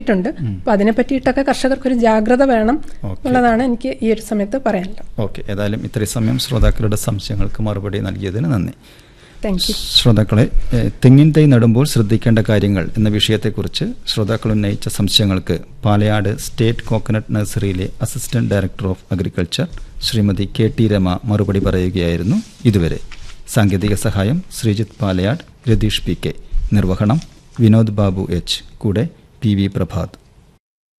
ണ്ട് അപ്പൊ അതിനെ പറ്റിയിട്ടൊക്കെ കർഷകർക്ക് ഒരു ജാഗ്രത വേണം ഓക്കെ. എന്നുള്ളതാണ് എനിക്ക് ഈ ഒരു സമയത്ത് പറയാനുള്ളത് ഓക്കെ ഏതായാലും ഇത്രയും സമയം ശ്രോതാക്കളുടെ സംശയങ്ങൾക്ക് മറുപടി നൽകിയതിന് നന്ദി താങ്ക് യു ശ്രോതാക്കളെ ഏഹ്, തെങ്ങിൻ തൈ നടുമ്പോൾ ശ്രദ്ധിക്കേണ്ട കാര്യങ്ങൾ എന്ന വിഷയത്തെക്കുറിച്ച് ശ്രോതാക്കൾ ഉന്നയിച്ച സംശയങ്ങൾക്ക് പാലയാട് സ്റ്റേറ്റ് കോക്കനട്ട് നഴ്സറിയിലെ assistant director of agriculture Shrimati K T Rama മറുപടി പറയുകയായിരുന്നു ഇതുവരെ സാങ്കേതിക സഹായം ശ്രീജിത്ത് പാലയാട് രതീഷ് പി കെ നിർവഹണം വിനോദ് ബാബു എച്ച് കൂടെ പി വി പ്രഭാത്